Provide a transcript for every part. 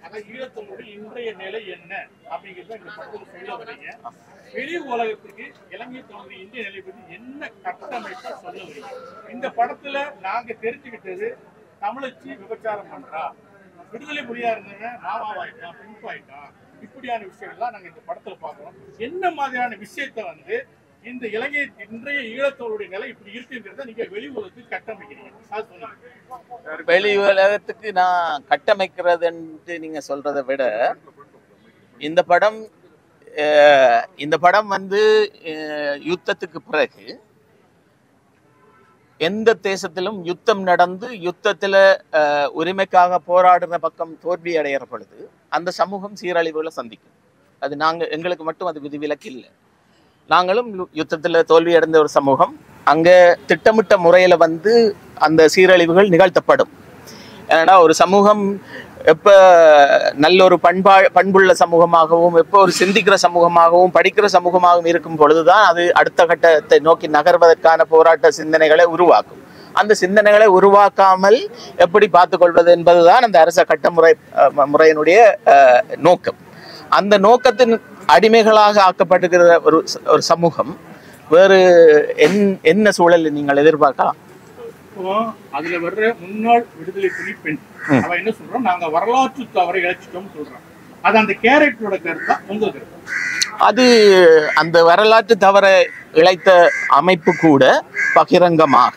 ஆனா ஈழத்தமிழுடைய இன்றைய நிலை என்ன அப்படிங்கறத இந்த படத்துல சொல்ல வரீங்க வெளி உலகத்துக்கு இலங்கை தமிழுடைய இந்திய நிலை பத்தி என்ன கட்டமைப்பா சொல்ல வரீங்க இந்த படத்துல நாங்க தெரிஞ்சுக்கிட்டது தமிழச்சி விபச்சாரம் பண்றா விடுதலை புலியா இருந்தவன் மாமாவாயிட்டான் பிம்பாயிட்டான் இப்படியான விஷயங்கள்லாம் நாங்க இந்த படத்துல பாக்குறோம் என்ன மாதிரியான விஷயத்தை வந்து இந்த இலங்கை இன்றைய ஈழத்தோருடைய நிலை இப்படி இருக்குங்கிறத நீங்க வெளி உலகத்துக்கு கட்டமைக்கிறீங்க அது சொல்லுங்க வெளி உலகத்துக்கு நான் கட்டமைக்கிறதுன்ட்டு நீங்க சொல்றதை விட இந்த படம் அஹ், இந்த படம் வந்து அஹ், யுத்தத்துக்கு பிறகு எந்த தேசத்திலும் யுத்தம் நடந்து யுத்தத்துல அஹ், உரிமைக்காக போராடுற பக்கம் தோல்வி அடைகிற பொழுது அந்த சமூகம் சீரழிவுகளை சந்திக்கும் அது நாங்க எங்களுக்கு மட்டும் அது விதிவிலக்கு இல்லை நாங்களும் யு- யுத்தத்துல தோல்வி அடைந்த ஒரு சமூகம் அங்க திட்டமிட்ட முறையில வந்து அந்த சீரழிவுகள் நிகழ்த்தப்படும் ஏன்னா ஒரு சமூகம் எப்ப நல்ல ஒரு பண்பா பண்புள்ள சமூகமாகவும் எப்போ ஒரு சிந்திக்கிற சமூகமாகவும் படிக்கிற சமூகமாகவும் இருக்கும் பொழுதுதான் அது அடுத்த கட்டத்தை நோக்கி நகர்வதற்கான போராட்ட சிந்தனைகளை உருவாக்கும் அந்த சிந்தனைகளை உருவாக்காமல் எப்படி பார்த்துக்கொள்வது என்பதுதான் அந்த அரச கட்டமுறை அஹ், ம- முறையினுடைய அஹ், நோக்கம் அந்த நோக்கத்தின் அடிமைகளாக ஆக்கப்படுகிற ஒரு ச- ஒரு சமூகம் வேறு என் என்ன சூழலில் நீங்கள் எதிர்பார்க்கலாம் இப்போ அதுல வர்ற முன்னாள் விடுதலை புலி பெண் அவ என்ன சொல்றோம் நாங்க வரலாற்று தவறை இழைச்சிட்டோம்னு சொல்றான் அது அந்த கேரக்டரோட கருத்தா உங்க கருத்து அது அந்த வரலாற்று தவற இழைத்த அமைப்பு கூட பகிரங்கமாக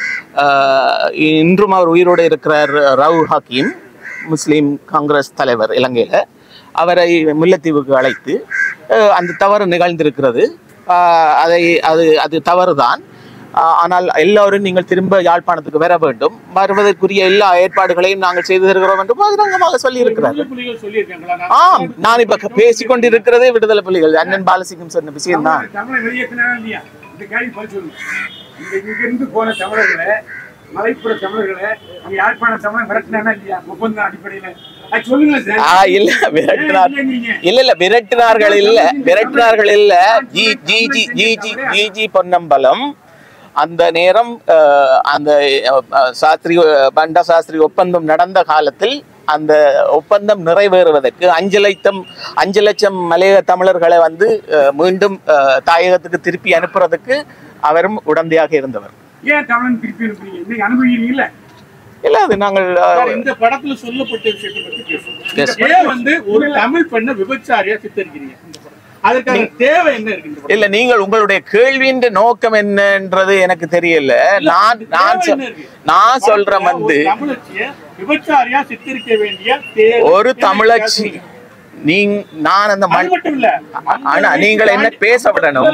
ஆஹ், இன்றும் அவர் உயிரோடு இருக்கிறார் ரவு ஹக்கீம் முஸ்லீம் காங்கிரஸ் தலைவர் இலங்கையில அவரை முல்லைத்தீவுக்கு அழைத்து ஆஹ், அந்த தவறு நிகழ்ந்திருக்கிறது ஆஹ், அதை அது அது தவறுதான் ஆஹ், ஆனால் எல்லோரும் நீங்கள் திரும்ப யாழ்ப்பாணத்துக்கு வர வேண்டும் வருவதற்குரிய எல்லா ஏற்பாடுகளையும் நாங்கள் செய்து தருகிறோம் என்று பகிரங்கமாக சொல்லியிருக்கிறார் விடுதலை புலிகள் சொல்லியிருக்காங்களா ஆம் நான் இப்ப பேசிக்கொண்டிருக்கிறதே விடுதலை புலிகள் அண்ணன் பாலசிங்கம் சொன்ன விஷயம் தான் தமிழை வெளியேற்றினா இல்லையா இந்த கேள்வி பதில் சொல்லுங்க இந்த இங்கிருந்து போன தமிழர்களை மலைப்புற தமிழர்களை அங்க யாழ்ப்பாண தமிழர் மிரட்டினா இல்லையா ஒப்பந்தம் அடிப்படையில அது சொல்லுங்க சார் ஆ இல்ல விரட்டினார் இல்ல இல்ல விரட்டினார்கள் இல்ல விரட்டினார்கள் இல்ல ஜி ஜி ஜி ஜி ஜி ஜி ஜி பொன்னம்பலம் அந்த நேரம் அஹ், அந்த அஹ், சாஸ்திரி அஹ், பண்டா சாஸ்திரி ஒப்பந்தம் நடந்த காலத்தில் அந்த ஒப்பந்தம் நிறைவேறுவதற்கு அஞ்சு லட்சம் அஞ்சு லட்சம் மலைய தமிழர்களை வந்து அஹ், மீண்டும் அஹ், தாயகத்துக்கு திருப்பி அனுப்புறதுக்கு அவரும் உடந்தையாக இருந்தவர் ஏன் தமிழன் திருப்பி அனுப்புறீங்க இன்னைக்கு அனுபவிக்கிறீங்கல்ல இல்ல அது நாங்கள் அஹ், சார், இந்த படத்துல சொல்லப்பட்ட விஷயத்தை பத்தி பேசுவோம் Yes. ஏன் வந்து ஒரு தமிழ் பெண்ணை விபச்சாரியா சித்தரிக்கிறீங்க இந்த படம்? அதுக்கான தேவை என்ன இருக்கு இந்த படம்? இல்ல நீங்கள் உங்களுடைய கேள்வியின் நோக்கம் என்னன்றது எனக்கு தெரியல நான் நான் தேவை சொ- என்ன இருக்கு? நான் சொல்றேன் வந்து ஒரு தமிழச்சிய விபச்சாரியா சித்தரிக்க வேண்டிய தேவை ஒரு தமிழச்சி நீங் நான் அந்த அது மண் மட்டும் இல்ல ஆனா, நீங்கள் என்ன பேச விடணும்?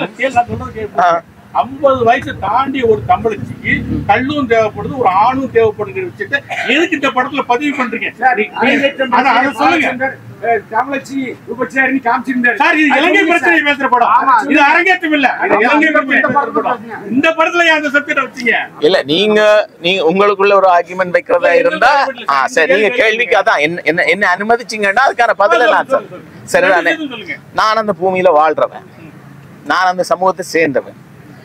ஆ. ஐம்பது வயசு தாண்டி ஒரு தமிழச்சிக்கு கல்லும் தேவைப்படுது ஒரு ஆணும் தேவைப்படுகிற விஷயத்தை எதுக்கு இந்த படத்துல பதிவு பண்றீங்க ஆனா, அதை சொல்லுங்க தமிழச்சி உபச்சாரின்னு காமிச்சிருந்தாரு சார் இது இலங்கை பிரச்சனை பேசுற படம் ஆமா. இது அரங்கேற்றம் இல்ல இது ஆமா. இலங்கை இந்த பிரச்சனை பேசுற படத்துல படம் பாத்தீங்க. இந்த படத்துல ஏன் அந்த சப்ஜெக்ட் வச்சீங்க இல்ல நீங்க நீங்க உங்களுக்குள்ள ஒரு ஆர்குமெண்ட் வைக்கிறதா இருந்தா ஆ சரி நீங்க கேள்விக்கு அதான் என்ன என்ன என்ன அனுமதிச்சீங்கன்னா அதுக்கான பதில நான் சொல்றேன் சரிதானே சொல்லுங்க நான் அந்த பூமியில வாழ்றவன் நான் அந்த சமூகத்தை சேர்ந்தவன்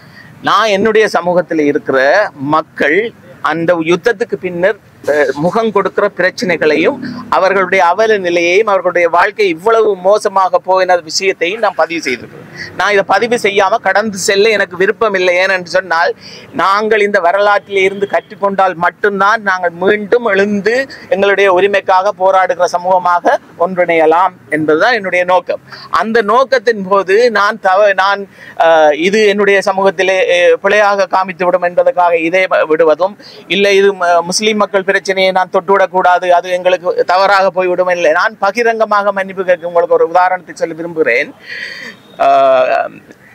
நான் என்னுடைய சமூகத்தில் இருக்கிற மக்கள் அந்த யுத்தத்துக்கு பின்னர் அஹ், முகம் கொடுக்கிற பிரச்சனைகளையும் அவர்களுடைய அவல நிலையையும் அவர்களுடைய வாழ்க்கை இவ்வளவு மோசமாக போயின விஷயத்தையும் நான் பதிவு செய்திருக்கிறேன் நான் இதை பதிவு செய்யாம கடந்து செல்ல எனக்கு விருப்பம் இல்லை ஏனென்று சொன்னால் நாங்கள் இந்த வரலாற்றில் இருந்து கற்றுக்கொண்டால் மட்டும்தான் நாங்கள் மீண்டும் எழுந்து எங்களுடைய உரிமைக்காக போராடுகிற சமூகமாக ஒன்றிணையலாம் என்பதுதான் என்னுடைய நோக்கம் அந்த நோக்கத்தின் போது நான் தவ நான் அஹ், இது என்னுடைய சமூகத்திலே அஹ், பிழையாக காமித்து விடும் என்பதற்காக இதை விடுவதும் இல்லை இது ம- முஸ்லிம் மக்கள் பிரச்சனையை நான் தொட்டுவிடக்கூடாது அது எங்களுக்கு தவறாக போய்விடும் இல்லை நான் பகிரங்கமாக மன்னிப்பு கேட்க உங்களுக்கு ஒரு உதாரணத்தை சொல்ல விரும்புகிறேன் அஹ்,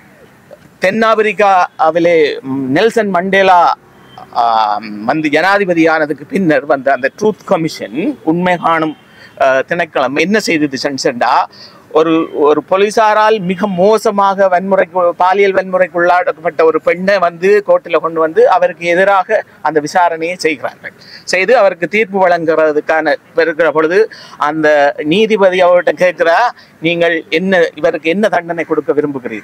தென்னாப்பிரிக்காவிலே ம், நெல்சன் மண்டேலா ஆம், வந்து ஜனாதிபதியானதுக்கு பின்னர் வந்த அந்த ட்ரூத் கமிஷன் உண்மை காணும் அஹ், திணைக்களம் என்ன செய்தது சென்செண்டா ஒரு ஒரு போலீசாரால் மிக மோசமாக வன்முறைக்கு பாலியல் வன்முறைக்கு உள்ளாடப்பட்ட ஒரு பெண்ணை வந்து கோர்ட்டில் கொண்டு வந்து அவருக்கு எதிராக அந்த விசாரணையை செய்கிறார்கள் செய்து அவருக்கு தீர்ப்பு வழங்குறதுக்கான இருக்கிற பொழுது அந்த நீதிபதி அவர்கிட்ட கேட்கிறா நீங்கள் என்ன இவருக்கு என்ன தண்டனை கொடுக்க விரும்புகிறீர்கள்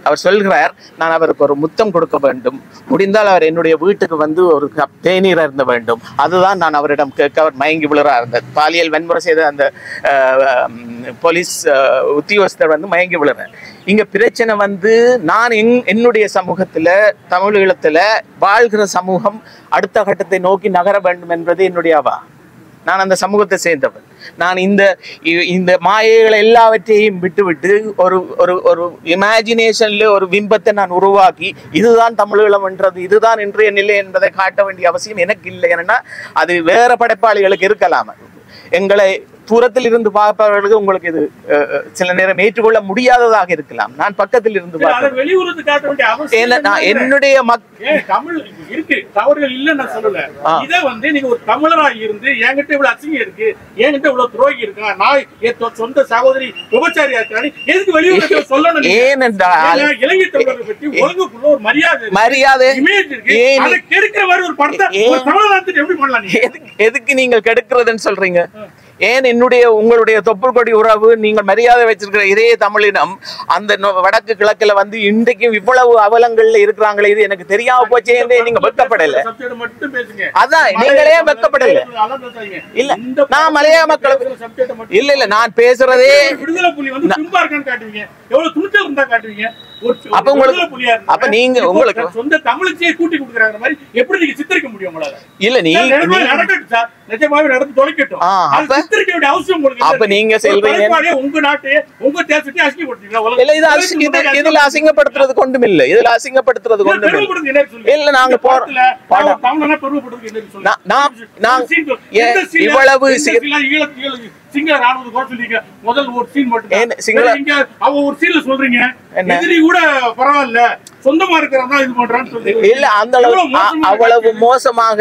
அவர் சொல்கிறார் நான் அவருக்கு ஒரு முத்தம் கொடுக்க வேண்டும் முடிந்தால் அவர் என்னுடைய வீட்டுக்கு வந்து ஒரு கப் தேநீர் அருந்த வேண்டும் அதுதான் நான் அவரிடம் கேட்க அவர் மயங்கி விழுறா இருந்தது பாலியல் வன்முறை செய்த அந்த அஹ், உம், போலீஸ் அஹ், உத்தியோகஸ்தர் வந்து மயங்கி விழுறார் இங்க பிரச்சனை வந்து நான் என் என்னுடைய சமூகத்துல தமிழீழத்துல வாழ்கிற சமூகம் அடுத்த கட்டத்தை நோக்கி நகர வேண்டும் என்பது என்னுடைய அவா நான் அந்த சமூகத்தை சேர்ந்தவன் நான் இந்த இ- இந்த மாயைகளை எல்லாவற்றையும் விட்டுவிட்டு ஒரு ஒரு ஒரு இமேஜினேஷன்ல ஒரு பிம்பத்தை நான் உருவாக்கி இதுதான் தமிழீழம் என்றது இதுதான் இன்றைய நிலை என்பதை காட்ட வேண்டிய அவசியம் எனக்கு இல்லை ஏன்னா அது வேற படைப்பாளிகளுக்கு இருக்கலாம் எங்களை தூரத்தில் இருந்து பார்ப்பவர்களுக்கு உங்களுக்கு இது அஹ், அஹ், சில நேரம் ஏற்றுக்கொள்ள முடியாததாக இருக்கலாம் நான் பக்கத்தில் இருந்து சரி, அதை பார்க்கிறேன் வெளியுறவு காட்ட வேண்டிய அவசியம் ஏன்னா நான் இல்லை. என்னுடைய மக் ஏன் தமிழ் இருக்கு தவறுகள் இல்லைன்னு நான் சொல்லல ஆ. இத வந்து நீங்க ஒரு தமிழரா இருந்து என்கிட்ட இவ்வளவு அசிங்கம் இருக்கு என்கிட்ட இவ்வளவு துரோகி இருக்கா நான் என் சொ- சொந்த சகோதரி விபச்சாரியா இருக்கான்னு எதுக்கு வெளியுறவு சொல்லணும் நீங்க? ஏனென்றால் ஏன்னா, இலங்கை தமிழரை பற்றி ஒழுங்குக்குள்ள ஒரு மரியாதை இருக்கு. மரியாதை இமேஜ் இருக்கு ஏன் அதை கெடுக்கிற மாதிரி ஒரு படத்தை ஏன்? ஒரு தமிழகத்துக்கு எப்படி பண்ணலாம் நீங்க எதுக்கு எதுக்கு நீங்கள் கெடுக்கிறதுன்னு சொல்றீங்க ஏன் என்னுடைய உங்களுடைய தொப்புள் கொடி உறவு நீங்கள் மரியாதை வச்சிருக்கிற இதே தமிழினம் அந்த நொ- வடக்கு கிழக்குல வந்து இன்றைக்கும் இவ்வளவு அவலங்கள்ல இருக்கிறாங்களே இது எனக்கு தெரியாம போச்சே என்று நீங்க வெட்கப்படல சப்ஜெக்ட் மட்டும் பேசுங்க அதான் நீங்களே வெட்கப்படல அதெல்லாம் பேசாதீங்க. இல்ல, இந்த நான் மலையாள மக்கள் பேசுற subject அ மட்டும் இல்ல இல்ல நான் பேசுறதே விடுதலை புலி வந்து பிம்பா இருக்கான்னு காட்டுவீங்க எவ்வளவு துணிச்சல் இருந்தா காட்டுவீங்க ஒரு ஒரு அப்ப உங்களுக்கு- விடுதலை புலியா இருந்தா, அப்ப நீங்க இப்போ உங்களுக்கு- சொந்த தமிழுக்கே கூட்டி கொடுக்குறாங்க மாதிரி எப்படி நீங்க சித்தரிக்க முடியும் உங்களால இல்ல நீ சார், நிஜமாவே நீ- நடக்கட்டும் சார் நிஜமாவே நடந்து தொலைக்கட்டும் ஆ, அது அப்ப- சித்தரிக்க வேண்டிய அவசியம் உங்களுக்கு அப்ப இல்லை. நீங்க ஒரு சொல்றீங்க- படைப்பாளியே உங்க நாட்டையே உங்க தேசத்தையே அசிங்கப்படுத்துறீங்களா உலக- இல்ல இது அசி- இது உலகத்துக்கு இதுல அசிங்கப்படுத்துறது கொண்டும் இல்ல இதுல அசிங்கப்படுத்துறது இதுல கொண்டும் இல்ல பெருமைப்படுறது என்ன சொல்லுங்க? இல்ல, நாங்க இந்த போற- படத்துல படம். நான் தமிழனா பெருமைப்படுறது என்ன சொல்லுங்க? நான்- நான்- நான் ஒரு scene சொல்லு. ஏன் எந்த scene ல- இவ்வளவு எந்த சி- scene ல ஈழ- ஈழ- சிங்கள ராணுவத்தை குறை சொல்லிருக்கீங்க? முதல் ஒரு scene மட்டும் ஏன் தான். சிங்கள- சரி, இங்க அவ ஒரு scene ல சொல்றீங்க என்ன? எதிரி கூட பரவாயில்ல சொந்தமா இருக்கிறதா இது பண்றான்னு சொல்றீங்க இல்ல அந்த அளவு எவ்வளவு அ- மோசமான அவ்வளவு காட்சி. மோசமாக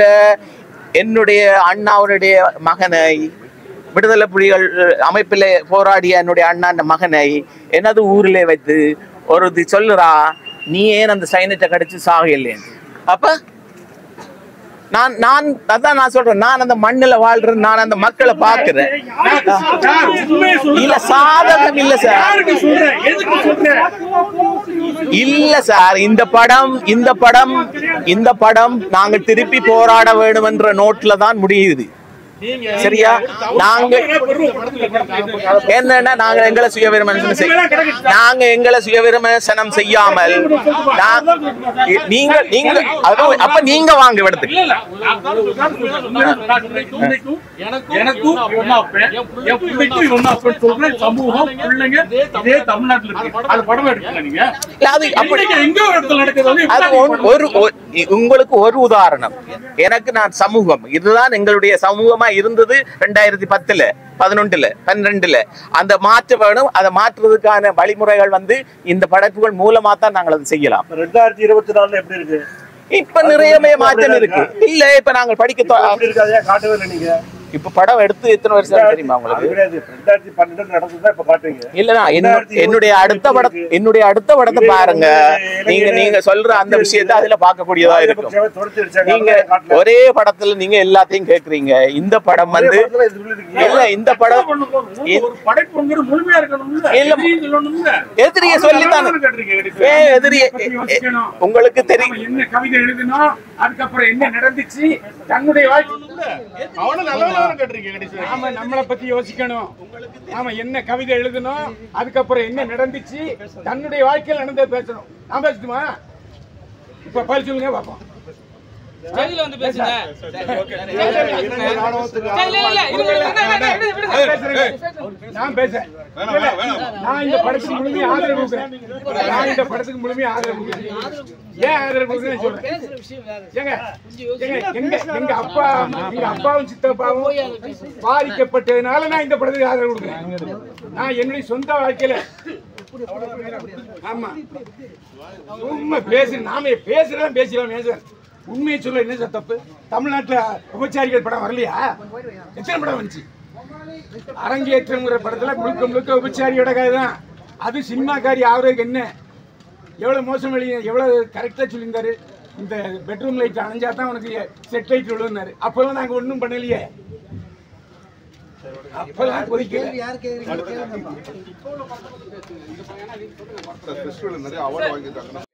என்னுடைய அண்ணாவுடைய மகனை விடுதலை புலிகள் அமைப்பில் போராடிய என்னுடைய அண்ணாண்ட மகனை எனது ஊரிலே வைத்து ஒரு இது சொல்லுறா நீ ஏன் அந்த சைனத்தை கடிச்சு சாகலைன்னு அப்ப நான் நான் அதான் நான் சொல்றேன் நான் அந்த மண்ணுல வாழ்றேன் நான் அந்த மக்களை பார்க்கிறேன் சார், உண்மையை சொல்லுங்க. இல்ல சாதகம் இல்ல சார் யாருக்கு சொல்றேன் எதுக்கு சொல்றேன் இல்ல சார் இந்த படம் இந்த படம் இந்த படம் நாங்க திருப்பி போராட வேண்டும் என்ற நோட்ல தான் முடியுது நீங்க சரியா நாங்க பெருமைப்படுறது என்னன்னா நாங்க எங்களை சுயவிமர்சனம் செய் நாங்க எங்களை சுயவிமர்சனம் செய்யாமல் நான் நீங்க நீங்க அதுவும் அப்ப நீங்க வாங்க இடத்துக்கு இல்ல, இல்ல. நான் தான் சொல்றேன், சொல்றேன். இன்னைக்கும் எனக்கும் ஒண்ணா அப்பேன், என் பிள்ளைக்கும் இது ஒண்ணா அப்பேன்னு சொல்றேன். சமூகம், பிள்ளைங்க, இதே தமிழ்நாட்டுல இருக்கு. அது படம் எடுக்கல நீங்க. இல்ல, அது அப்படி இன்னைக்கு எங்கேயோ ஒரு இடத்துல நடக்குது வந்து அது எப்படி ஒன்- ஒரு ஒ- இ- உங்களுக்கு ஒரு உதாரணம் எனக்கு நான் சமூகம் இதுதான் எங்களுடைய சமூகமா இருந்தது ரெண்டாயிரத்தி பத்துல பதினொன்றுல பன்னிரெண்டுல அந்த மாற்ற வேணும் அதை மாற்றுறதுக்கான வழிமுறைகள் வந்து இந்த படைப்புகள் மூலமா தான் நாங்கள் அதை செய்யலாம் ரெண்டாயிரத்தி இருபத்தி நாலுல எப்படி இருக்கு இப்ப நிறையவே மாற்றம் இருக்கு இல்ல இப்ப நாங்கள் படிக்க தொ- எப்படி இருக்காதே காட்டவே இல்லை நீங்க இப்ப படம் எடுத்து எத்தனை வருஷம் ஆகுது தெரியுமா அது உங்களுக்கு கிடையாது ரெண்டாயிரத்தி பன்னெண்டு நடந்ததுதான் இப்ப காட்டுறீங்க இல்லனா ரெண்டாயிரத்தி என்னுடைய அடுத்த படம் என்னுடைய அடுத்த படத்தை பாருங்க நீங்க நீங்க சொல்ற அந்த விஷயத்தை அதுல பார்க்கக்கூடியதா இருக்கும் ராஜபக்சேவை துரத்தி அடிச்சாங்க, நீங்க அதெல்லாம் காட்டல. ஒரே படத்துல நீங்க எல்லாத்தையும் கேக்குறீங்க இந்த படம் ஒரே வந்து படத்துல இது சொல்லிருக்கீங்க. இல்ல இந்த படம் ஒரு படைப்புங்கிறது முழுமையா இருக்கணும்ல இல்ல. எதிரின்னு சொல்லணும்ல எதிரிய சொல்லித்தான் அவ்வளவு கேட்டிருக்கீங்க. ஏ எதிரிய பத்தி யோசிக்கணும். உங்களுக்கு நம்ம தெரியும் என்ன கவிதை எழுதணும் அதுக்கப்புறம் என்ன நடந்துச்சு தன்னுடைய வாழ்க்கை அவனும் நல்லவனாக கேட்டிருக்கீங்க கடைசி வரைக்கும். நாம நம்மளை பத்தி யோசிக்கணும் நாம என்ன கவிதை எழுதணும் அதுக்கப்புறம் என்ன நடந்துச்சு தன்னுடைய வாழ்க்கையில் நடந்ததை பேசணும் நான் பேசட்டுமா இப்ப பதில் சொல்லுங்க பாப்போம் ஸ்டேஜ்ல வந்து பேசுங்க ஸ்டேஜ்ல வந்து பேசுங்க இல்ல இல்ல இல்ல விடுங்க விடுங்க விடுங்க நான் பேசுறேன் நான் இந்த படத்துக்கு முழுமையா ஆதரவு கொடுக்குறேன் நான் இந்த படத்துக்கு முழுமையா ஆதரவு கொடுக்குறேன் ஏன் ஆதரவு கொடுக்குறேன்னு சொல்றேன் ஏங்க ஏங்க எங்க எங்க அப்பா எங்க அப்பாவும் சித்தப்பாவும் பாதிக்கப்பட்டதுனால நான் இந்த படத்துக்கு ஆதரவு கொடுக்குறேன் நான் என்னுடைய சொந்த வாழ்க்கையில ஆமா உண்மை பேசு நாம பேசுறதா பேசலாம் பேசுறேன் உண்மையை சொல்ல என்ன சார் தப்பு தமிழ்நாட்டுல விபச்சாரிகள் படம் வரலையா எத்தனை படம் வந்துச்சு அரங்கேற்றம்ங்கிற படத்துல முழுக்க முழுக்க விபச்சாரியோட கதை தான் அது சினிமாக்காரி ஆகுறதுக்கு என்ன எவ்வளவு மோசம் எழுதி எவ்வளவு கரெக்டா சொல்லியிருந்தாரு இந்த பெட்ரூம் லைட் அணைஞ்சா தான் உனக்கு செட் லைட் விழுந்தாரு அப்பெல்லாம் நாங்க ஒண்ணும் பண்ணலையே அப்பெல்லாம் கொதிக்கல ஃபெஸ்டிவல் நிறைய அவார்டு வாங்கியிருக்காங்க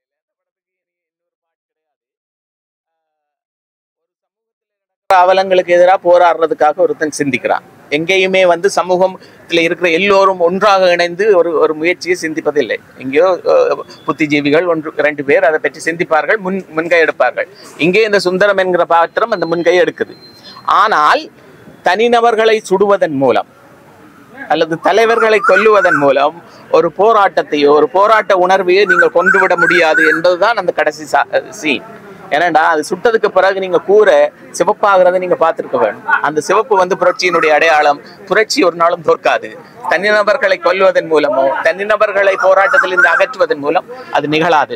அவலங்களுக்கு எதிராக போராடுறதுக்காக ஒருத்தன் சிந்திக்கிறான் எங்கேயுமே வந்து சமூகத்தில் இருக்கிற எல்லோரும் ஒன்றாக இணைந்து ஒரு ஒரு முயற்சியை சிந்திப்பதில்லை எங்கேயோ அஹ், புத்திஜீவிகள் ஒன்று ரெண்டு பேர் அதை பற்றி சிந்திப்பார்கள் முன் முன்கை எடுப்பார்கள் இங்கே இந்த சுந்தரம் என்கிற பாத்திரம் அந்த முன்கை எடுக்குது ஆனால் தனிநபர்களை சுடுவதன் மூலம் அல்லது தலைவர்களை கொல்லுவதன் மூலம் ஒரு போராட்டத்தையோ ஒரு போராட்ட உணர்வையோ நீங்கள் கொண்டுவிட முடியாது என்பதுதான் அந்த கடைசி சீன் ஏன்னாடா அது சுட்டதுக்கு பிறகு நீங்க கூரை சிவப்பாகிறத நீங்க பார்த்திருக்க வேணும் அந்த சிவப்பு வந்து புரட்சியினுடைய அடையாளம் புரட்சி ஒரு நாளும் தோற்காது தனிநபர்களை கொல்வதன் மூலமோ தனிநபர்களை போராட்டத்தில் இருந்து அகற்றுவதன் மூலம் அது நிகழாது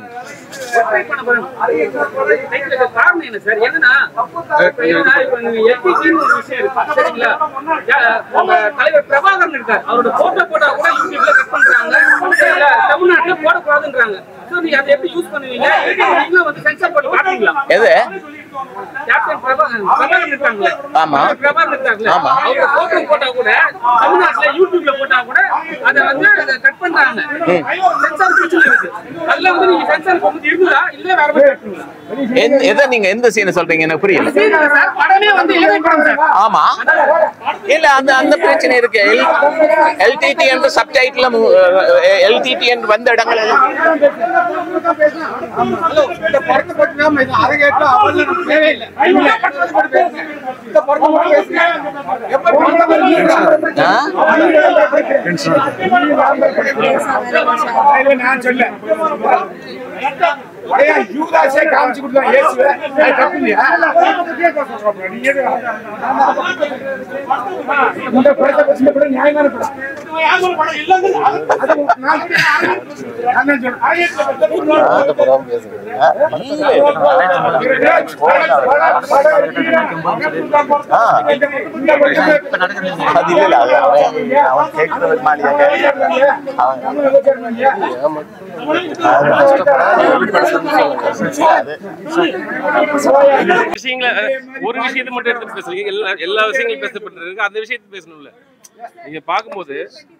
டைட்டிலுக்கு காரணம் என்ன சார் என்னன்னா இப்ப என்னன்னா இப்ப நீங்க LPG ன்னு ஒரு விஷயம் இருக்கு சரிங்களா யா- உங்க தலைவர் பிரபாகரன் இருக்கார் அவரோட போட்டோ போட்டா கூட யூடியூப்ல கட் பண்றாங்க சரிங்களா? தமிழ்நாட்டுல போடக்கூடாதுன்றாங்க சோ நீங்க அதை எப்படி யூஸ் பண்ணுவீங்க நீங்களும் வந்து சென்சார் போட்டு காட்டுவீங்களா எது கேப்டன் பிரபாகரன் பிரபாகரன் இருக்காங்களே ஆமா. பிரபாகரன் இருக்காங்களே ஆமா. அவங்க போட்டோ போட்டா கூட தமிழ்நாட்டுல யூடியூப்ல போட்டா கூட அதை வந்து கட் பண்றாங்க சென்சார் பிரச்சனை இருக்கு அதுல வந்து நீங்க சென்சார் போகும்போது இருக்குதா இல்ல வேற மாதிரி கட்டுங்களா எந்த- எதை நீங்க எந்த சீனை சொல்றீங்க எனக்கு புரியல சார் படமே வந்து இலங்கை படம் சார் ஆமா இல்ல அந்த அந்த பிரச்சனை இருக்கு எல்டிடி என்று சப்டைட்டில் எல்டிடி என்று வந்த இடங்கள் எல்லாம் இந்த படத்தை பற்றி நாம இது அரங்கேற்றம் அவங்களுக்கு தேவையில்லை இந்த படத்தை பற்றி பேசுங்க. இந்த படத்தை பற்றி பேசுங்க. எப்ப படத்தை பற்றி பேசுங்க? ஆ? இல்ல, நான் சொல்ல ஐயா, யூதாஸே காமிச்சு கொடுத்தா இயேசுவை. அது தப்பு இல்லையா? இந்த படத்தை பற்றி இந்த படம் நியாயமான படம். அது நான் நான் தான் சொல்றேன். இந்த படத்தை அது இல்ல இல்ல அது அவன் அவன் கேட்கறது மாதிரியாக விஷயங்களை ஒரு விஷயத்தை மட்டும் எடுத்து பேசுறீங்க எல்லா எல்லா விஷயங்களும் பேசப்பட்டு இருக்கு அந்த விஷயத்தை பேசணும்ல நீங்க பார்க்கும்போது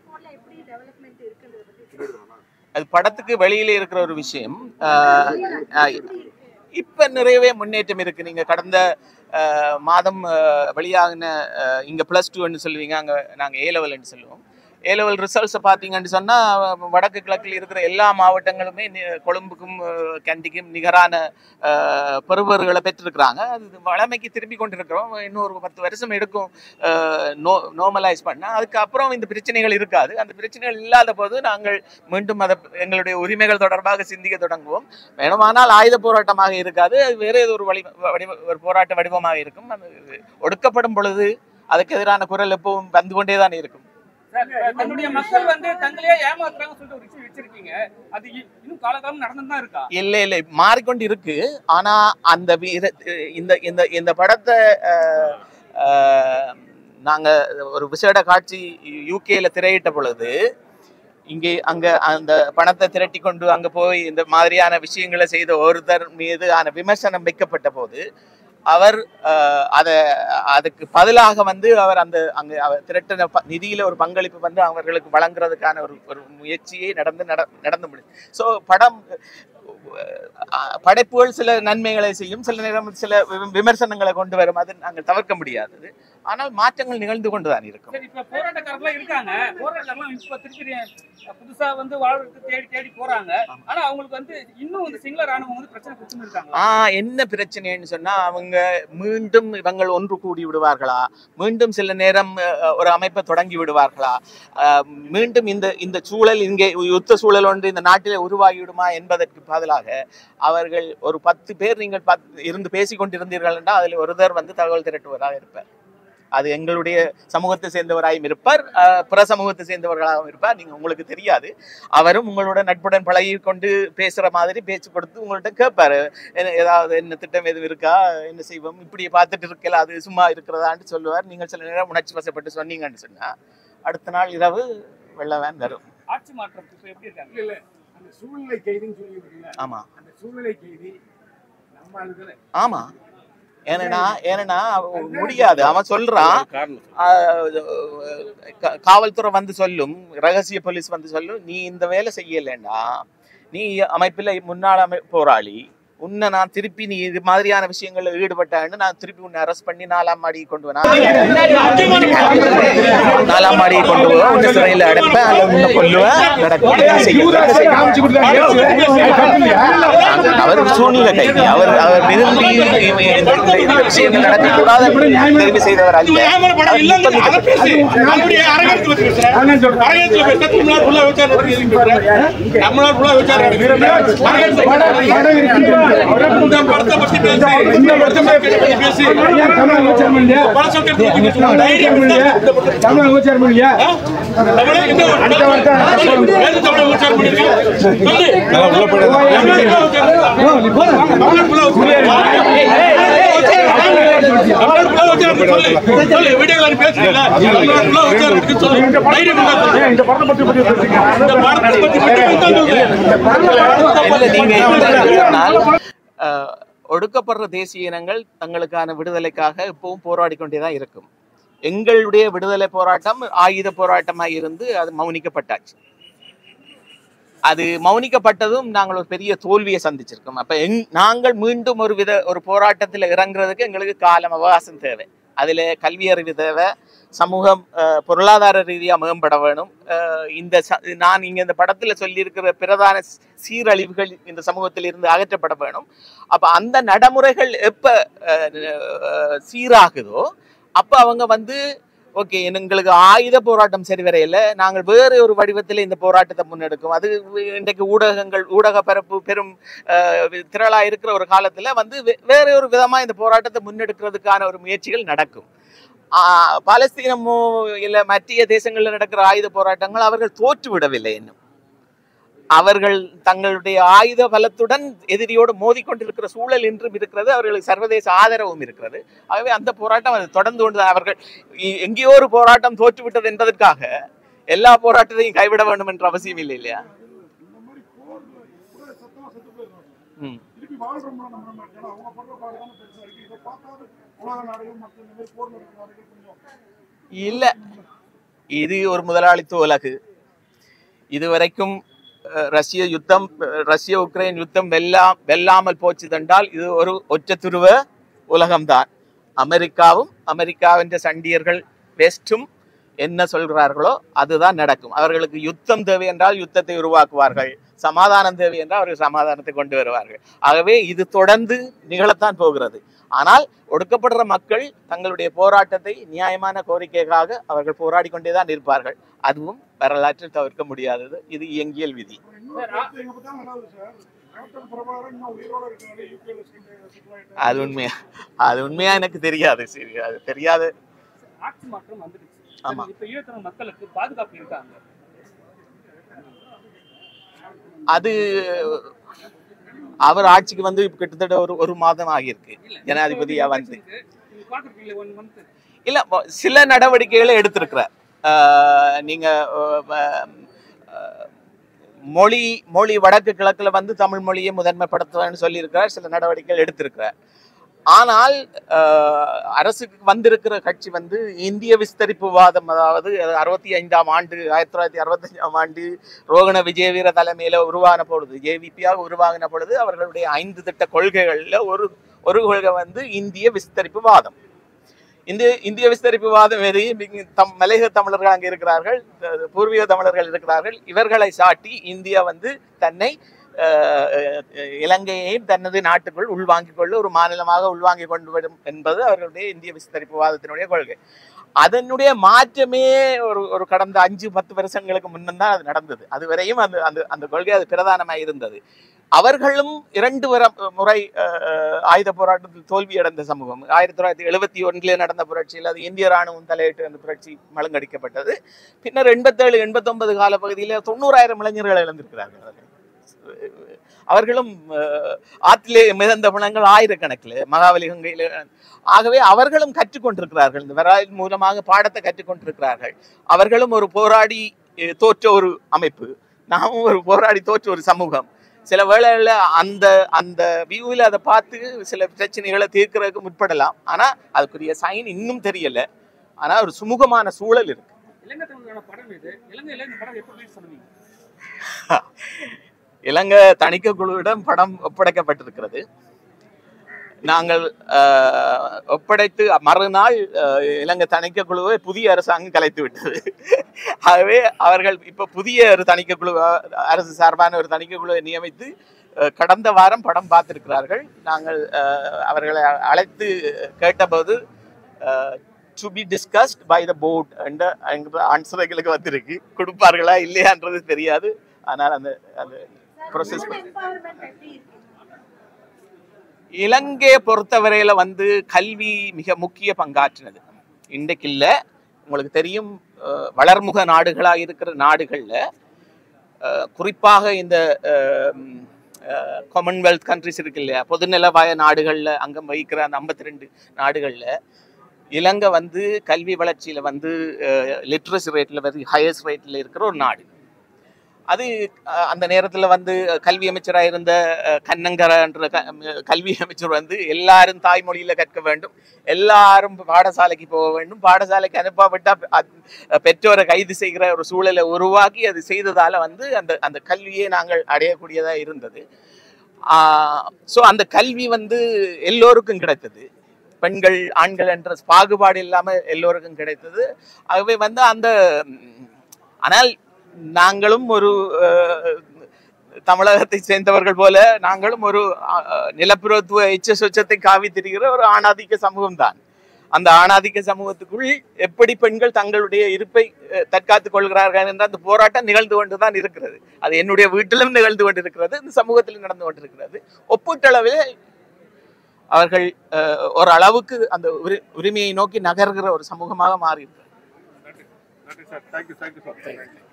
அது படத்துக்கு வெளியில இருக்கிற ஒரு விஷயம் ஆஹ், ஆஹ், இப்ப நிறையவே முன்னேற்றம் இருக்கு நீங்க கடந்த ஆஹ், மாதம் ஆஹ், வெளியாகின ஆஹ், இங்க பிளஸ் டூன்னு சொல்லுவீங்க அங்க நாங்க ஏ லெவல்னு சொல்லுவோம் ஏ லெவல் ரிசல்ட்ஸை பார்த்தீங்கன்னு சொன்னா வடக்கு கிழக்கில் இருக்கிற எல்லா மாவட்டங்களுமே நி- கொழும்புக்கும் ஆஹ், கண்டிக்கும் நிகரான ஆஹ், பெறுபவர்களை பெற்றிருக்கிறாங்க அது வளமைக்கு திரும்பி கொண்டிருக்கிறோம் இன்னும் ஒரு பத்து வருஷம் எடுக்கும் நோ நோமலைஸ் பண்ண அதுக்கப்புறம் இந்த பிரச்சனைகள் இருக்காது அந்த பிரச்சனைகள் இல்லாத போது நாங்கள் மீண்டும் அதை எங்களுடைய உரிமைகள் தொடர்பாக சிந்திக்க தொடங்குவோம் வேணுமானால் ஆயுத போராட்டமாக இருக்காது அது வேற ஏதோ ஒரு வழி வடிவ ஒரு போராட்ட வடிவமாக இருக்கும் அது ஒடுக்கப்படும் பொழுது அதுக்கு எதிரான குரல் எப்பவும் வந்து கொண்டே தான் இருக்கும் சார், தன்னுடைய மக்கள் வந்து தங்களையே ஏமாத்துறாங்க சொல்லிட்டு ஒரு விஷயம் வச்சிருக்கீங்க அது இ- இன்னும் காலகாலம் நடந்துட்டு தான் இருக்கா இல்லை இல்லை மாறிக்கொண்டு இருக்கு ஆனா அந்த வீர- இந்த இந்த இந்த படத்தை அஹ், அஹ், நாங்க ஒரு விசேட காட்சி யூகேல திரையிட்ட பொழுது இங்கே அங்க அந்த பணத்தை திரட்டி கொண்டு அங்க போய் இந்த மாதிரியான விஷயங்களை செய்த ஒருத்தர் மீது ஆன விமர்சனம் வைக்கப்பட்ட போது அவர் அஹ், அத அதுக்கு பதிலாக வந்து அவர் அந்த அங்க அவர் திரட்டின ப- நிதியில ஒரு பங்களிப்பு வந்து அவர்களுக்கு வழங்குறதுக்கான ஒரு ஒரு முயற்சியை நடந்து நட நடந்து முடியும் ஸோ படம் அஹ், படைப்புகள் சில நன்மைகளை செய்யும் சில நேரம் சில வி- விமர்சனங்களை கொண்டு வரும் அது நாங்கள் தவிர்க்க முடியாதது ஆனால் மாற்றங்கள் நிகழ்ந்து கொண்டுதான் இருக்கும் சரி இப்ப போராட்டக்காரர்கள் இருக்காங்க போராட்டக்காரர்கள் இப்ப திருப்பி அஹ், புதுசா வந்து வாழ்றதுக்கு தேடி தேடி போறாங்க ஆனா அவங்களுக்கு வந்து இன்னும் வந்து சிங்கள ராணுவம் வந்து பிரச்சனை கொடுத்துன்னு இருக்காங்க ஆ என்ன பிரச்சனைன்னு சொன்னா அவங்க மீண்டும் இவங்கள் ஒன்று கூடி விடுவார்களா மீண்டும் சில நேரம் அஹ், ஒரு அமைப்பை தொடங்கி விடுவார்களா அஹ், மீண்டும் இந்த இந்த சூழல் இங்கே யுத்த சூழல் ஒன்று இந்த நாட்டிலே உருவாகிவிடுமா என்பதற்கு பதிலாக அவர்கள் ஒரு பத்து பேர் நீங்கள் பத் இருந்து பேசிக் கொண்டிருந்தீர்கள் என்றால் அதில் ஒருத்தர் வந்து தகவல் திரட்டுவராக இருப்பார் அது எங்களுடைய சமூகத்தை சேர்ந்தவராயும் இருப்பார் அஹ், பிற சமூகத்தை சேர்ந்தவர்களாகவும் இருப்பார் நீங்க உங்களுக்கு தெரியாது அவரும் உங்களோட நட்புடன் பழகி கொண்டு பேசுற மாதிரி பேச்சு கொடுத்து உங்கள்ட்ட கேட்பாரு என்ன- ஏதாவது என்ன திட்டம் எதுவும் இருக்கா என்ன செய்வோம் இப்படி பார்த்துட்டு இருக்கல அது சும்மா இருக்கிறதான்னு சொல்லுவார் நீங்கள் சில நேரம் உணர்ச்சி வசப்பட்டு சொன்னீங்கன்னு சொன்னா அடுத்த நாள் இரவு வெள்ளவேன் வரும் ஆட்சி மாற்றம் இப்ப எப்படி இருக்காங்க இல்ல அந்த சூழ்நிலை கைதின்னு சொல்லியிருக்கீங்க ஆமா அந்த சூழ்நிலை கைதி நம்ம ஆளுகளை ஆமா ஏன்னா ஏன்னா அவன் முடியாது அவன் சொல்றான் காரணம் ஆஹ் கா- காவல்துறை வந்து சொல்லும் ரகசிய போலீஸ் வந்து சொல்லும் நீ இந்த வேலை செய்யலைன்னா நீ அமைப்பில் முன்னாள் அமை போராளி உன்னை நான் திருப்பி நீ இது மாதிரியான விஷயங்கள்ல ஈடுபட்டான்னு நான் திருப்பி உன்னை அரெஸ்ட் பண்ணி நாலாம் மாடி கொண்டு வா நாலாம் மாடி கொண்டு போய் உன்னை சிறையில் அடைப்பேன் அல்லது உன்னை கொல்லுவேன் நடக்கும் இது செய்யும். காமிச்சு கொடுத்தாங்க அவர் சூழ்நிலை கைதி அவர் அவர் விரும்பி இவன் இந்த- இந்த- இந்த விஷயங்கள் நடக்கக்கூடாது அப்படின்னு தெரிவு செய்தவர் அல்ல நியாயமான படம் அவர் இல்லைன்னு நிர்பந்திக்கப்பட்டார். அதை பேசு. மறுபடியும் அரங்கத்துல பேசுறேன். அரங்கத்துல பேசுறேன். தமிழ்நாடு full ஆ விசாரணை நடத்தி எதுக்கு பேசுறேன்? தமிழ்நாடு full ஆ விசாரணை நடத்தி அரங்கத்துல பேசுறேன். இந்த படத்தை பத்தி பேசு. இந்த படத்தை பத்தி பேசு. தமிழ் உச்சாரம் இல்லையா படம் சொல்றது பத்தி பேசு. தைரியம் இருந்தா இந்த படத்தை தமிழ் உச்சாரம் இல்லையா தமிழே இந்த ஒரு அடுத்த வார்த்தை சொல்லு. ஏது தமிழை உச்சாரம் பண்ணிருக்கீங்க? சொல்லு. தமிழை full ஆ உச்சாரம் பண்ணு. தமிழை full ஆ உச்சாரம் பண்ணு. தமிழை full ஆ உச்சாரம் பண்ணு. சொல்லு. சொல்லு. வீடியோல நீ பேசுறீங்களா? தமிழை full ஆ உச்சாரம் பண்ணி சொல்லு. தைரியம் இருந்தா சொல்லு. இந்த படத்தை பத்தி பத்தி பேசுறீங்க இந்த படத்தை பத்தி மட்டும் தான் சொல்லு. இல்ல நீங்க என்ன சொன்னால், அஹ், ஒடுக்கப்படுற தேசிய இனங்கள் தங்களுக்கான விடுதலைக்காக இப்பவும் போராடி கொண்டேதான் இருக்கும் எங்களுடைய விடுதலை போராட்டம் ஆயுத போராட்டமா இருந்து அது மௌனிக்கப்பட்டாச்சு அது மௌனிக்கப்பட்டதும் நாங்கள் ஒரு பெரிய தோல்வியை சந்திச்சிருக்கோம் அப்ப எங் நாங்கள் மீண்டும் ஒரு வித ஒரு போராட்டத்தில் இறங்குறதுக்கு எங்களுக்கு காலம் அவகாசம் தேவை அதுல கல்வி அறிவு தேவை சமூகம் அஹ், பொருளாதார ரீதியா மேம்பட வேணும் அஹ், இந்த ச- நான் இங்க இந்த படத்துல சொல்லியிருக்கிற பிரதான ஸ்- சீரழிவுகள் இந்த சமூகத்தில் இருந்து அகற்றப்பட வேணும் அப்ப அந்த நடைமுறைகள் எப்ப அஹ், அஹ், சீராகுதோ அப்ப அவங்க வந்து ஓகே எங்களுக்கு ஆயுத போராட்டம் சரி வரையில நாங்கள் வேறு ஒரு வடிவத்தில் இந்த போராட்டத்தை முன்னெடுக்கும் அது இன்றைக்கு ஊடகங்கள் ஊடக பரப்பு பெரும் அஹ், திரளா இருக்கிற ஒரு காலத்துல வந்து வே- வேற ஒரு விதமா இந்த போராட்டத்தை முன்னெடுக்கிறதுக்கான ஒரு முயற்சிகள் நடக்கும் ஆஹ், பாலஸ்தீனமோ இல்ல மத்திய தேசங்களில் நடக்கிற ஆயுத போராட்டங்கள் அவர்கள் தோற்று விடவில்லை இன்னும் அவர்கள் தங்களுடைய ஆயுத பலத்துடன் எதிரியோடு மோதிக்கொண்டிருக்கிற சூழல் இன்றும் இருக்கிறது அவர்களுக்கு சர்வதேச ஆதரவும் இருக்கிறது ஆகவே அந்த போராட்டம் அது தொடர்ந்து கொண்டு அவர்கள் இ- எங்கேயோ ஒரு போராட்டம் தோற்றுவிட்டது என்பதற்காக எல்லா போராட்டத்தையும் கைவிட வேண்டும் என்ற அவசியம் இல்லை இல்லையா ம். திருப்பி வாழ்றோம்ல நம்ம நம்ம ஏன்னா அவங்க பண்ற பாடு தானே பெருசா இருக்கு இதை பார்த்தாது உலக நாடுகள் மற்ற இந்த மாதிரி போர் நடக்கிற நாடுகள் கொஞ்சம் இல்ல இது ஒரு முதலாளித்துவ உலகு இதுவரைக்கும் அஹ், ரஷ்ய யுத்தம் அஹ், ரஷ்ய உக்ரைன் யுத்தம் வெல்லா வெல்லாமல் போச்சு தண்டால் இது ஒரு ஒற்றை துருவ உலகம்தான் அமெரிக்காவும் அமெரிக்காவின் சண்டியர்கள் வெஸ்டும் என்ன சொல்கிறார்களோ அதுதான் நடக்கும் அவர்களுக்கு யுத்தம் தேவை என்றால் யுத்தத்தை உருவாக்குவார்கள் சமாதானம் தேவை என்றால் அவர்கள் சமாதானத்தை கொண்டு வருவார்கள் ஆகவே இது தொடர்ந்து நிகழத்தான் போகிறது ஆனால் ஒடுக்கப்படுற மக்கள் தங்களுடைய போராட்டத்தை நியாயமான கோரிக்கைக்காக அவர்கள் போராடி கொண்டேதான் இருப்பார்கள் அதுவும் வரலாற்றில் தவிர்க்க முடியாதது இது இயங்கியல் விதி இன்னொரு கருத்து எங்க பார்த்தாலும் நல்லாது சார் கேப்டன் பிரபாகரன் இன்னும் உயிரோட இருக்காரு யூகேல செட்டில் ஆயிட்டாரு அது உண்மையா அது உண்மையா எனக்கு தெரியாது சரி அது தெரியாது ஆட்சி மாற்றம் வந்துடுச்சு ஆமா. இப்ப ஈழத்தமிழ் மக்களுக்கு பாதுகாப்பு இருக்காங்க அது அவர் ஆட்சிக்கு வந்து இப்ப கிட்டத்தட்ட ஒரு ஒரு மாதம் ஆகியிருக்கு ஜனாதிபதியா வந்து நீங்க பாத்துருக்கீங்க ஒன் மந்த் இல்ல மொ- சில நடவடிக்கைகளை எடுத்திருக்கிறார் ஆஹ் நீங்க ஆஹ் ஆஹ் மொழி மொழி வடக்கு கிழக்குல வந்து தமிழ் மொழியை முதன்மைப்படுத்துவேன்னு சொல்லியிருக்கிறார் சில நடவடிக்கைகள் எடுத்திருக்கிறார் ஆனால் ஆஹ் அரசுக்கு வந்திருக்கிற கட்சி வந்து இந்திய விஸ்தரிப்பு வாதம் அதாவது அறுபத்தி ஐந்தாம் ஆண்டு ஆயிரத்தி தொள்ளாயிரத்தி அறுபத்தஞ்சாம் ஆண்டு ரோகண விஜயவீர தலைமையில உருவான பொழுது ஜேவிபியாக உருவாகின பொழுது அவர்களுடைய ஐந்து திட்ட கொள்கைகள்ல ஒரு ஒரு கொள்கை வந்து இந்திய விஸ்தரிப்பு வாதம் இந்திய இந்திய விஸ்தரிப்பு வாதம் எது இங்க தம் மலையக தமிழர்கள் அங்கே இருக்கிறார்கள் அஹ் பூர்வீக தமிழர்கள் இருக்கிறார்கள் இவர்களை சாட்டி இந்தியா வந்து தன்னை அஹ், அஹ், இலங்கையையும் தனது நாட்டுக்குள் உள்வாங்கிக் கொள்ள ஒரு மாநிலமாக உள்வாங்கிக் கொண்டு வரும் என்பது அவர்களுடைய இந்திய விஸ்தரிப்பு வாதத்தினுடைய கொள்கை அதனுடைய மாற்றமே ஒரு ஒரு கடந்த அஞ்சு பத்து வருஷங்களுக்கு முன்னம் தான் அது நடந்தது அதுவரையும் அந்த அந்த அந்த கொள்கை அது பிரதானமாக இருந்தது அவர்களும் இரண்டு வர முறை அஹ், அஹ், ஆயுத போராட்டத்தில் தோல்வி அடைந்த சமூகம் ஆயிரத்தி தொள்ளாயிரத்தி எழுபத்தி ஒன்றிலே நடந்த புரட்சியில் அது இந்திய ராணுவம் தலையிட்டு அந்த புரட்சி மழுங்கடிக்கப்பட்டது பின்னர் எண்பத்தேழு எண்பத்தொன்பது கால பகுதியில் தொண்ணூறாயிரம் இளைஞர்கள் இழந்திருக்கிறார்கள் அவர்கள். அவர்களும் அஹ், ஆற்றிலே மிதந்த பிணங்கள் ஆயிரக்கணக்கில் மகாபலி கங்கையில் ஆகவே அவர்களும் கற்றுக்கொண்டிருக்கிறார்கள் இந்த வரலாறு மூலமாக பாடத்தை கற்றுக்கொண்டிருக்கிறார்கள் அவர்களும் ஒரு போராடி அஹ், தோற்ற ஒரு அமைப்பு நாமும் ஒரு போராடி தோற்ற ஒரு சமூகம் சில வேளைகளில் அந்த அந்த வியூவில் அதை பார்த்து சில பிரச்சனைகளை தீர்க்கறதுக்கு முற்படலாம் ஆனா அதுக்குரிய சைன் இன்னும் தெரியல ஆனா ஒரு சுமூகமான சூழல் இருக்கு இலங்கை தமிழான படம் இது இலங்கையில இந்த படம் எப்படி release பண்ணுவீங்க இலங்கை தணிக்கை குழுவிடம் படம் ஒப்படைக்கப்பட்டிருக்கிறது நாங்கள் ஆஹ், ஒப்படைத்து மறுநாள் ஆஹ், இலங்கை தணிக்கை குழுவை புதிய அரசாங்கம் கலைத்து விட்டது ஆகவே அவர்கள் இப்போ புதிய ஒரு தணிக்கை குழு அரசு சார்பான ஒரு தணிக்கை குழுவை நியமித்து ஆஹ், கடந்த வாரம் படம் பார்த்திருக்கிறார்கள் நாங்கள் ஆஹ், அவர்களை அழைத்து கேட்டபோது to be discussed by the board என்ற ஆன்சர் எங்களுக்கு வந்திருக்கு கொடுப்பார்களா இல்லையான்றது தெரியாது ஆனால் அந்த அந்த ப்ரொசஸ் இலங்கையை பொறுத்தவரையில வந்து கல்வி மிக முக்கிய பங்காற்றினது இன்றைக்கு இல்ல உங்களுக்கு தெரியும் அஹ், வளர்முக நாடுகளா இருக்கிற நாடுகள்ல அஹ், குறிப்பாக இந்த காமன்வெல்த் கண்ட்ரிஸ் இருக்கு இல்லையா பொதுநலவாய நாடுகள்ல அங்கம் வகிக்கிற அந்த ஐம்பத்தி ரெண்டு நாடுகள்ல இலங்கை வந்து கல்வி வளர்ச்சியில வந்து லிட்ரஸி ரேட்ல வந்து ஹையஸ்ட் ரேட்ல இருக்கிற ஒரு நாடு அது அஹ், அந்த நேரத்துல வந்து கல்வி அமைச்சராக இருந்த அஹ், கண்ணங்கரன்ற க- அஹ், கல்வி அமைச்சர் வந்து எல்லாரும் தாய்மொழியில கற்க வேண்டும் எல்லாரும் பாடசாலைக்கு போக வேண்டும் பாடசாலைக்கு அனுப்பாவிட்டா அ- பெற்றோரை கைது செய்கிற ஒரு சூழலை உருவாக்கி அது செய்ததால வந்து அந்த அந்த கல்வியை நாங்கள் அடையக்கூடியதா இருந்தது ஸோ அந்த கல்வி வந்து எல்லோருக்கும் கிடைத்தது பெண்கள் ஆண்கள் என்ற பாகுபாடு இல்லாம எல்லோருக்கும் கிடைத்தது ஆகவே வந்து அந்த ம், ஆனால் நாங்களும் ஒரு அஹ், தமிழகத்தை சேர்ந்தவர்கள் போல நாங்களும் ஒரு அஹ், நிலப்பிரத்துவ எச்ச சொச்சத்தை காவி திரிகிற ஒரு ஆணாதிக்க சமூகம் தான் அந்த ஆணாதிக்க சமூகத்துக்குள் எப்படி பெண்கள் தங்களுடைய இருப்பை அஹ், தற்காத்துக் கொள்கிறார்கள் என்ற அந்த போராட்டம் நிகழ்ந்து கொண்டுதான் இருக்கிறது அது என்னுடைய வீட்டிலும் நிகழ்ந்து கொண்டிருக்கிறது இந்த சமூகத்திலும் நடந்து கொண்டிருக்கிறது ஒப்பீட்டளவில் அவர்கள் அஹ், ஒரு அளவுக்கு அந்த உரி- உரிமையை நோக்கி நகர்கிற ஒரு சமூகமாக மாறி நன்றி சார் தேங்க்யூ தேங்க்யூ சார்